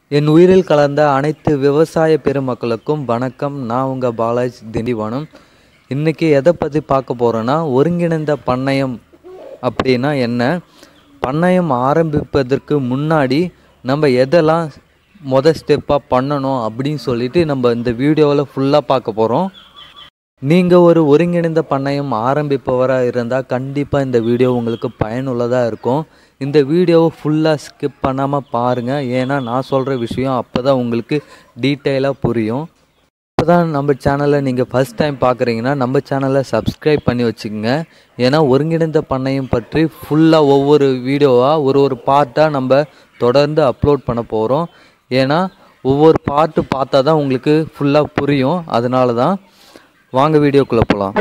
என் உயிரில் கலந்த அனைத்து விவசாய பெருமக்களுக்கும் வணக்கம் நான் உங்கள் பாலாஜி திண்டிவனம் இன்றைக்கி எதை பற்றி பார்க்க போகிறோன்னா ஒருங்கிணைந்த பண்ணையம் அப்படின்னா என்ன பண்ணையம் ஆரம்பிப்பதற்கு முன்னாடி நம்ம எதெல்லாம் மொதல் ஸ்டெப்பாக பண்ணணும் அப்படின்னு சொல்லிட்டு நம்ம இந்த வீடியோவில் ஃபுல்லாக பார்க்க போகிறோம் நீங்கள் ஒரு ஒருங்கிணைந்த பண்ணையம் ஆரம்பிப்பவராக இருந்தால் கண்டிப்பாக இந்த வீடியோ உங்களுக்கு பயனுள்ளதாக இருக்கும் இந்த வீடியோவை ஃபுல்லாக ஸ்கிப் பண்ணாமல் பாருங்கள் ஏன்னா நான் சொல்கிற விஷயம் அப்போ தான் உங்களுக்கு டீட்டெயிலாக புரியும் இப்போ தான் நம்ம சேனலை நீங்கள் ஃபஸ்ட் டைம் பார்க்குறீங்கன்னா நம்ம சேனலை சப்ஸ்கிரைப் பண்ணி வச்சுக்கோங்க ஏன்னா ஒருங்கிணைந்த பண்ணையம் பற்றி ஃபுல்லாக ஒவ்வொரு வீடியோவாக ஒரு ஒரு பார்ட்டாக நம்ம தொடர்ந்து அப்லோட் பண்ண போகிறோம் ஏன்னா ஒவ்வொரு பார்ட்டு பார்த்தா தான் உங்களுக்கு ஃபுல்லாக புரியும் அதனால தான் வாங்க வீடியோக்குள்ளே போகலாம்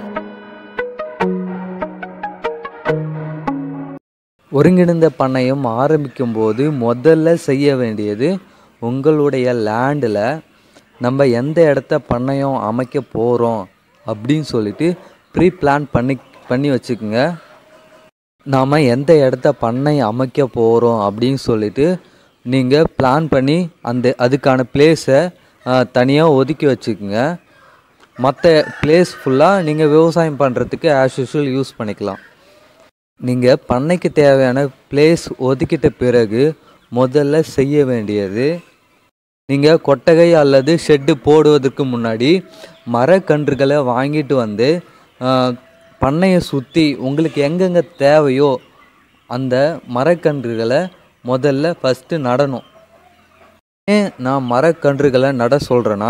ஒருங்கிணைந்த பண்ணையம் ஆரம்பிக்கும் போது முதல்ல செய்ய வேண்டியது உங்களுடைய லேண்டில் நம்ம எந்த இடத்த பண்ணையம் அமைக்க போகிறோம் அப்படின்னு சொல்லிட்டு ப்ரீ பிளான் பண்ணி பண்ணி வச்சுக்கோங்க நாம் எந்த இடத்த பண்ணை அமைக்க போகிறோம் அப்படின்னு சொல்லிட்டு நீங்கள் பிளான் பண்ணி அந்த அதுக்கான பிளேஸை தனியாக ஒதுக்கி வச்சுக்கோங்க மற்ற பிளேஸ் ஃபுல்லாக நீங்கள் விவசாயம் பண்ணுறதுக்கு ஆஸ் யூஷுவல் யூஸ் பண்ணிக்கலாம் நீங்கள் பண்ணைக்கு தேவையான பிளேஸ் ஒதுக்கிட்ட பிறகு முதல்ல செய்ய வேண்டியது நீங்கள் கொட்டகை அல்லது ஷெட்டு போடுவதற்கு முன்னாடி மரக்கன்றுகளை வாங்கிட்டு வந்து பண்ணையை சுற்றி உங்களுக்கு எங்கெங்கே தேவையோ அந்த மரக்கன்றுகளை முதல்ல ஃபஸ்ட்டு நடணும் ஏன் நான் மரக்கன்றுகளை நட சொல்கிறேன்னா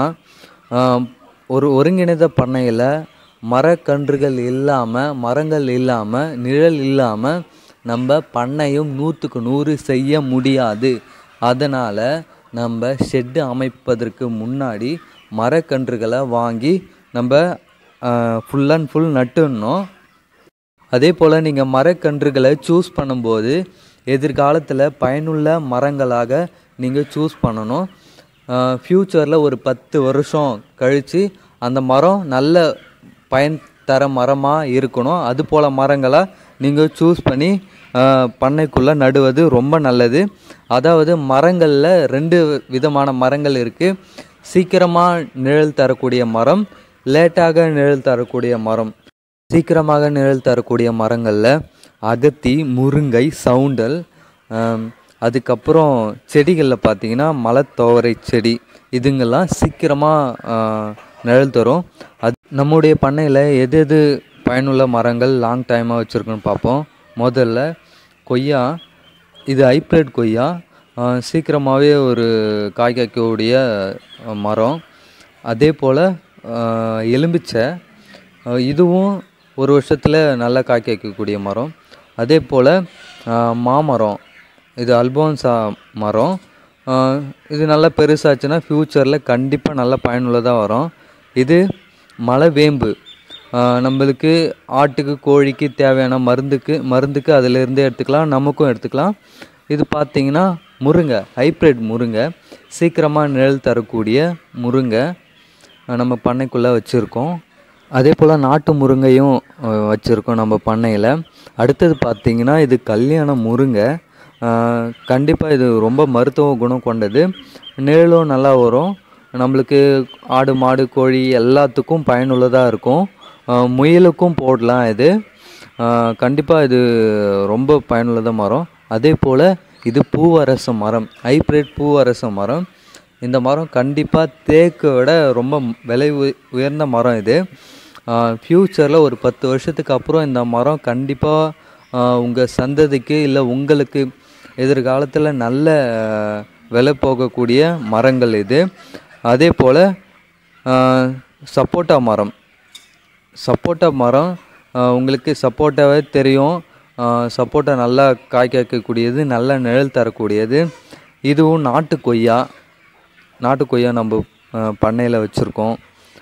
ஒரு ஒருங்கிணைந்த பண்ணையில் மரக்கன்றுகள் இல்லாமல் மரங்கள் இல்லாமல் நிழல் இல்லாமல் நம்ம பண்ணையும் நூற்றுக்கு நூறு செய்ய முடியாது அதனால் நம்ம ஷெட்டு அமைப்பதற்கு முன்னாடி மரக்கன்றுகளை வாங்கி நம்ம ஃபுல் அண்ட் ஃபுல் நட்டுடணும் அதே போல் நீங்கள் மரக்கன்றுகளை சூஸ் பண்ணும்போது எதிர்காலத்தில் பயனுள்ள மரங்களாக நீங்கள் சூஸ் பண்ணணும் ஃப்யூச்சரில் ஒரு பத்து வருஷம் கழித்து அந்த மரம் நல்ல பயன் தர மரமாக இருக்கணும் அது போல் மரங்களாக நீங்கள் சூஸ் பண்ணி பண்ணைக்குள்ளே நடுவது ரொம்ப நல்லது அதாவது மரங்களில் ரெண்டு விதமான மரங்கள் இருக்குது சீக்கிரமாக நிழல் தரக்கூடிய மரம் லேட்டாக நிழல் தரக்கூடிய மரம் சீக்கிரமாக நிழல் தரக்கூடிய மரங்களில் அகத்தி முருங்கை சவுண்டல் அதுக்கப்புறம் செடிகளில் பார்த்தீங்கன்னா மலத்தோவரை செடி இதுங்கெல்லாம் சீக்கிரமாக நிழல் தரும் அது நம்முடைய பண்ணையில் எது எது பயனுள்ள மரங்கள் லாங் டைமாக வச்சுருக்கோன்னு பார்ப்போம் முதல்ல கொய்யா இது ஹைப்ரிட் கொய்யா சீக்கிரமாகவே ஒரு காய் காய்க்கக்கூடிய மரம் அதே போல் எலும்பிச்சை இதுவும் ஒரு வருஷத்தில் நல்லா காய் காய்க்கக்கூடிய மரம் அதே போல் மாமரம் இது அல்போன்சா மரம் இது நல்லா பெருசாச்சுன்னா ஃப்யூச்சரில் கண்டிப்பாக நல்ல பயனுள்ளதாக வரும் இது மலை வேம்பு நம்மளுக்கு ஆட்டுக்கு கோழிக்கு தேவையான மருந்துக்கு மருந்துக்கு அதிலிருந்தே எடுத்துக்கலாம் நமக்கும் எடுத்துக்கலாம் இது பார்த்திங்கன்னா முருங்கை ஹைப்ரிட் முருங்கை சீக்கிரமாக நிழல் தரக்கூடிய முருங்கை நம்ம பண்ணைக்குள்ளே வச்சுருக்கோம் அதே போல் நாட்டு முருங்கையும் வச்சுருக்கோம் நம்ம பண்ணையில் அடுத்தது பார்த்திங்கன்னா இது கல்யாண முருங்கை கண்டிப்பாக இது ரொம்ப மருத்துவ குணம் கொண்டது நிழலும் நல்லா வரும் நம்மளுக்கு ஆடு மாடு கோழி எல்லாத்துக்கும் பயனுள்ளதாக இருக்கும் முயலுக்கும் போடலாம் இது கண்டிப்பாக இது ரொம்ப பயனுள்ளதாக மரம் அதே போல் இது பூவரச மரம் ஹைப்ரிட் பூவரச மரம் இந்த மரம் கண்டிப்பாக தேக்கை விட ரொம்ப விலை உயர்ந்த மரம் இது ஃப்யூச்சரில் ஒரு பத்து வருஷத்துக்கு அப்புறம் இந்த மரம் கண்டிப்பாக உங்கள் சந்ததிக்கு இல்லை உங்களுக்கு எதிர்காலத்தில் நல்ல விலை போகக்கூடிய மரங்கள் இது அதே போல் சப்போட்டா மரம் சப்போட்டா மரம் உங்களுக்கு சப்போட்டாவே தெரியும் சப்போட்டா நல்லா காய் காய்க்கக்கூடியது நல்ல நிழல் தரக்கூடியது இதுவும் நாட்டு கொய்யா நாட்டு கொய்யா நம்ம பண்ணையில் வச்சுருக்கோம்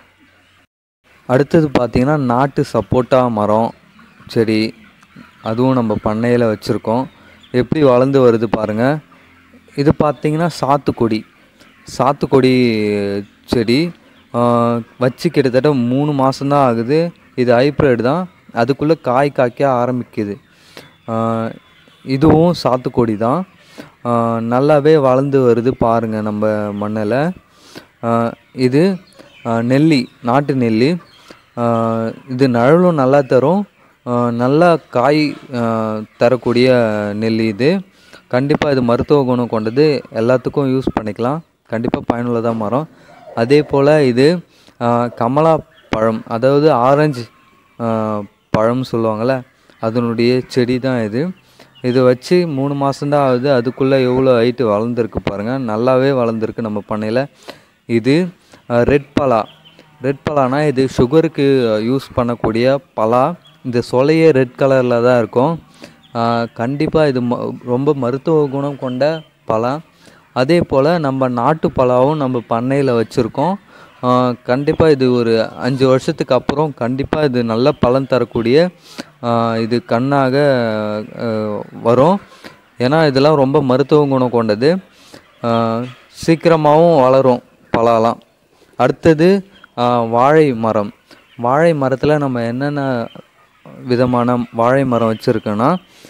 அடுத்தது பார்த்திங்கன்னா நாட்டு சப்போட்டா மரம் செடி அதுவும் நம்ம பண்ணையில் வச்சுருக்கோம் எப்படி வளர்ந்து வருது பாருங்கள் இது பார்த்திங்கன்னா சாத்துக்கொடி சாத்துக்கொடி செடி வச்சு கிட்டத்தட்ட மூணு மாதம்தான் ஆகுது இது ஹைப்ரிட் தான் அதுக்குள்ளே காய் காய்க்க ஆரம்பிக்குது இதுவும் சாத்துக்கொடி தான் ஆஹ் நல்லாவே வளர்ந்து வருது பாருங்கள் நம்ம மண்ணில் ஆஹ் இது ஆஹ் நெல்லி நாட்டு நெல்லி ஆஹ் இது நிழலும் நல்லா தரும் ஆஹ் நல்லா காய் ஆஹ் தரக்கூடிய நெல்லி இது கண்டிப்பாக இது மருத்துவ குணம் கொண்டது எல்லாத்துக்கும் யூஸ் பண்ணிக்கலாம் கண்டிப்பாக பயனுள்ளதாக மரம் அதே போல் இது ஆஹ் கமலா பழம் அதாவது ஆரஞ்சு ஆஹ் பழம் சொல்லுவாங்கள்ல அதனுடைய செடி தான் இது இது வச்சு மூணு மாதம்தான் ஆகுது அதுக்குள்ளே எவ்வளோ ஹைட்டு வளர்ந்துருக்கு பாருங்கள் நல்லாவே வளர்ந்துருக்கு நம்ம பண்ணையில் இது ரெட் பலா ரெட் பலானா இது சுகருக்கு யூஸ் பண்ணக்கூடிய பலா இந்த சொலையே ரெட் கலரில் தான் இருக்கும் கண்டிப்பாக இது ம ரொம்ப மருத்துவ குணம் கொண்ட பலா அதே போல் நம்ம நாட்டு பலாவும் நம்ம பண்ணையில் வச்சுருக்கோம் கண்டிப்பாக இது ஒரு அஞ்சு வருஷத்துக்கு அப்புறம் கண்டிப்பாக இது நல்ல பலன் தரக்கூடிய ஆஹ் இது கண்ணாக ஆஹ் வரும் ஏன்னா இதெல்லாம் ரொம்ப மருத்துவ குணம் கொண்டது ஆஹ் சீக்கிரமாகவும் வளரும் பலாலாம் அடுத்தது ஆஹ் வாழை மரம் வாழை மரத்தில் நம்ம என்னென்ன விதமான வாழை மரம் வச்சுருக்கோன்னா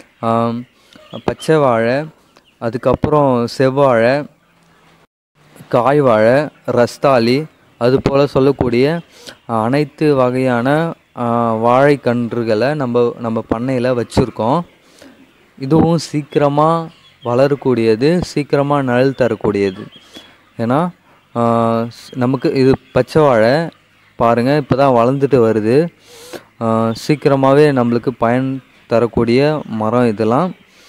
பச்சை வாழை அதுக்கப்புறம் செவ்வாழை காய் வாழை ரஸ்தாளி அது போல் சொல்லக்கூடிய அனைத்து வகையான ஆஹ், வாழைக்கன்றுகளை நம்ம நம்ம பண்ணையில் வச்சுருக்கோம் இதுவும் சீக்கிரமாக வளரக்கூடியது சீக்கிரமாக நிழல் தரக்கூடியது ஏன்னா ஆஹ், ஸ்- நமக்கு இது பச்சை வாழை பாருங்கள் இப்போ தான் வளர்ந்துட்டு வருது ஆஹ், சீக்கிரமாகவே நம்மளுக்கு பயன் தரக்கூடிய மரம் இதெல்லாம்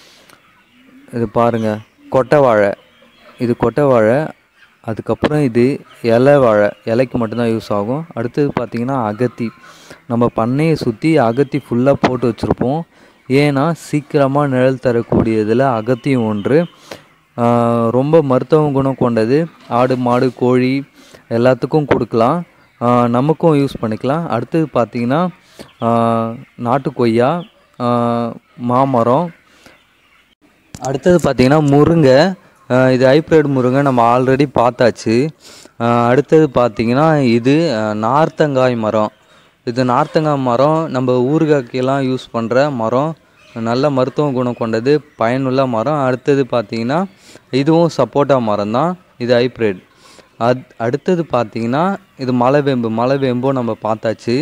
இது பாருங்க கொட்டை வாழை இது கொட்டை வாழை அதுக்கப்புறம் இது இலை வாழை இலைக்கு மட்டும்தான் யூஸ் ஆகும் அடுத்தது பார்த்திங்கன்னா அகத்தி நம்ம பண்ணையை சுற்றி அகத்தி ஃபுல்லாக போட்டு வச்சுருப்போம் ஏன்னா சீக்கிரமாக நிழல் தரக்கூடியதில் அகத்தியும் ஒன்று ஆஹ் ரொம்ப மருத்துவ குணம் கொண்டது ஆடு மாடு கோழி எல்லாத்துக்கும் கொடுக்கலாம் ஆஹ் நமக்கும் யூஸ் பண்ணிக்கலாம் அடுத்தது பார்த்திங்கன்னா ஆஹ் நாட்டு கொய்யா ஆஹ் மாமரம் அடுத்தது பார்த்தீங்கன்னா முருங்கை அஹ் இது ஹைப்ரிட் முருங்கை நம்ம ஆல்ரெடி பார்த்தாச்சு அஹ் அடுத்தது பார்த்தீங்கன்னா இது அஹ், நார்த்தங்காய் மரம் இது நார்த்தங்காய் மரம் நம்ம ஊறுகாய்க்கெல்லாம் யூஸ் பண்ணுற மரம் நல்ல மருத்துவ குணம் கொண்டது பயனுள்ள மரம் அடுத்தது பார்த்தீங்கன்னா இதுவும் சப்போட்டா மரம் தான் இது ஹைப்ரிட் அத் அடுத்தது பார்த்தீங்கன்னா இது மலைவேம்பு மலைவேம்பும் நம்ம பார்த்தாச்சு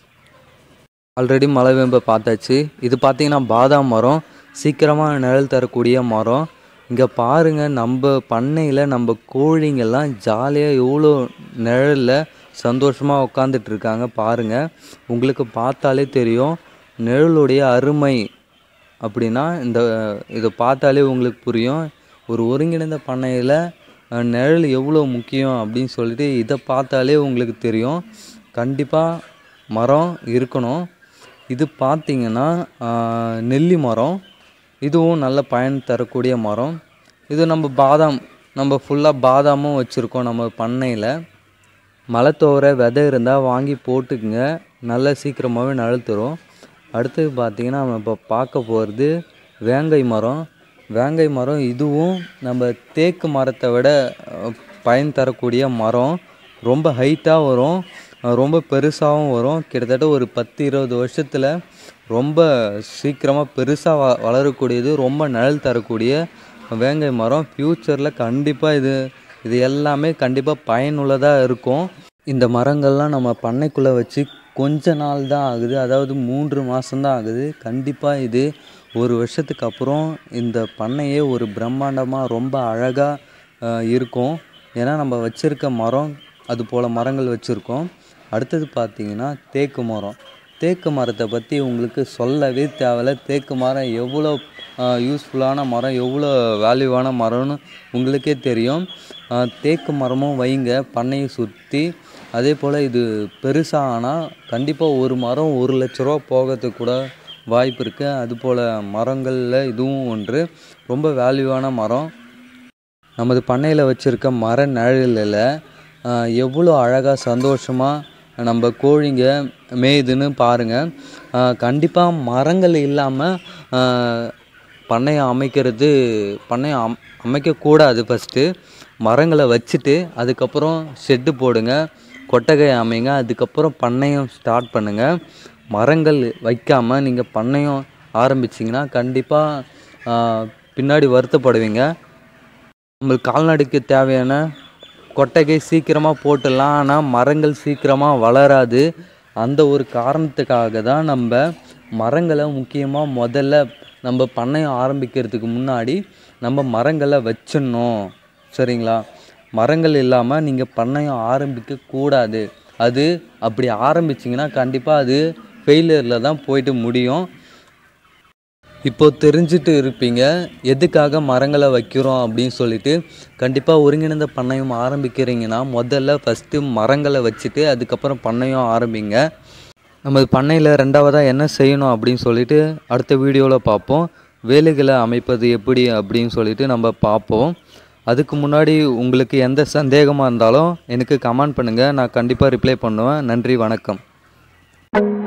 ஆல்ரெடி மலைவேம்பை பார்த்தாச்சு இது பார்த்தீங்கன்னா பாதாம் மரம் சீக்கிரமாக நிழல் தரக்கூடிய மரம் இங்கே பாருங்கள் நம்ம பண்ணையில் நம்ம கோழிங்கெல்லாம் ஜாலியாக எவ்வளோ நிழலில் சந்தோஷமாக உட்காந்துட்டு இருக்காங்க பாருங்கள் உங்களுக்கு பார்த்தாலே தெரியும் நிழலுடைய அருமை அப்படின்னா இந்த இதை பார்த்தாலே உங்களுக்கு புரியும் ஒரு ஒருங்கிணைந்த பண்ணையில் அஹ், நிழல் எவ்வளோ முக்கியம் அப்படின்னு சொல்லிட்டு இதை பார்த்தாலே உங்களுக்கு தெரியும் கண்டிப்பாக மரம் இருக்கணும் இது பார்த்தீங்கன்னா ஆஹ், நெல்லி மரம் இதுவும் நல்ல பயன் தரக்கூடிய மரம் இது நம்ம பாதாம் நம்ம ஃபுல்லாக பாதாமும் வச்சுருக்கோம் நம்ம பண்ணையில் மலைத்தோவர விதை இருந்தால் வாங்கி போட்டுக்குங்க நல்லா சீக்கிரமாகவே நிழல் தரும் அடுத்தது பார்த்தீங்கன்னா நம்ம இப்போ பார்க்க போகிறது வேங்கை மரம் வேங்கை மரம் இதுவும் நம்ம தேக்கு மரத்தை விட அஹ், பயன் தரக்கூடிய மரம் ரொம்ப ஹைட்டாக வரும் அஹ், ரொம்ப பெருசாகவும் வரும் கிட்டத்தட்ட ஒரு பத்து இருபது வருஷத்தில் ரொம்ப சீக்கிரமாக பெருசாக வ வளரக்கூடியது ரொம்ப நிழல் தரக்கூடிய வேங்கை மரம் ஃப்யூச்சரில் கண்டிப்பாக இது இது எல்லாமே கண்டிப்பாக பயனுள்ளதாக இருக்கும் இந்த மரங்கள்லாம் நம்ம பண்ணைக்குள்ளே வச்சு கொஞ்ச நாள் தான் ஆகுது அதாவது மூன்று மாதம்தான் ஆகுது கண்டிப்பாக இது ஒரு வருஷத்துக்கு அப்புறம் இந்த பண்ணையே ஒரு பிரம்மாண்டமாக ரொம்ப அழகாக இருக்கும் ஏன்னா நம்ம வச்சுருக்க மரம் அது போல் மரங்கள் வச்சுருக்கோம் அடுத்தது பார்த்தீங்கன்னா தேக்கு மரம் தேக்கு மரத்தை பற்றி உங்களுக்கு சொல்லவே தேவையில்ல தேக்கு மரம் எவ்வளோ யூஸ்ஃபுல்லான மரம் எவ்வளோ வேல்யூவான மரம்னு உங்களுக்கே தெரியும் ஆஹ் தேக்கு மரமும் வைங்க பண்ணையை சுற்றி அதே போல் இது பெருசாக ஆனால் கண்டிப்பாக ஒரு மரம் ஒரு லட்ச ரூபா போகிறதுக்கு கூட வாய்ப்பு இருக்குது அதுபோல் மரங்களில் இதுவும் ஒன்று ரொம்ப வேல்யூவான மரம் நமது பண்ணையில் வச்சுருக்க மர நிழலில் ஆஹ், எவ்வளோ அழகாக சந்தோஷமாக நம்ம கோழிங்க மேயுதுன்னு பாருங்கள் கண்டிப்பாக மரங்கள் இல்லாமல் பண்ணையை அமைக்கிறது பண்ணையை அம் அமைக்கக்கூடாது ஃபஸ்ட்டு மரங்களை வச்சுட்டு அதுக்கப்புறம் ஷெட்டு போடுங்க கொட்டகை அமைங்க அதுக்கப்புறம் பண்ணையம் ஸ்டார்ட் பண்ணுங்கள் மரங்கள் வைக்காமல் நீங்கள் பண்ணையம் ஆரம்பிச்சிங்கன்னா கண்டிப்பாக பின்னாடி வருத்தப்படுவீங்க நம்மளுக்கு கால்நடைக்கு தேவையான கொட்டகை சீக்கிரமாக போட்டுடலாம் ஆனால் மரங்கள் சீக்கிரமாக வளராது அந்த ஒரு காரணத்துக்காக தான் நம்ம மரங்களை முக்கியமாக முதல்ல நம்ம பண்ணையம் ஆரம்பிக்கிறதுக்கு முன்னாடி நம்ம மரங்களை வச்சிடணும் சரிங்களா மரங்கள் இல்லாமல் நீங்கள் பண்ணையம் ஆரம்பிக்க கூடாது அது அப்படி ஆரம்பிச்சிங்கன்னா கண்டிப்பாக அது ஃபெயிலியரில் தான் போயிட்டு முடியும் இப்போ தெரிஞ்சுட்டு இருப்பீங்க எதுக்காக மரங்களை வைக்கிறோம் அப்படின்னு சொல்லிட்டு கண்டிப்பாக ஒருங்கிணைந்த பண்ணையம் ஆரம்பிக்கிறீங்கன்னா முதல்ல ஃபஸ்ட்டு மரங்களை வச்சுட்டு அதுக்கப்புறம் பண்ணையம் ஆரம்பிங்க நம்ம பண்ணையில் ரெண்டாவதாக என்ன செய்யணும் அப்படின்னு சொல்லிட்டு அடுத்த வீடியோவில் பார்ப்போம் வேலைகளை அமைப்பது எப்படி அப்படின்னு சொல்லிட்டு நம்ம பார்ப்போம் அதுக்கு முன்னாடி உங்களுக்கு எந்த சந்தேகமாக இருந்தாலும் எனக்கு கமெண்ட் பண்ணுங்கள் நான் கண்டிப்பாக ரிப்ளை பண்ணுவேன் நன்றி வணக்கம்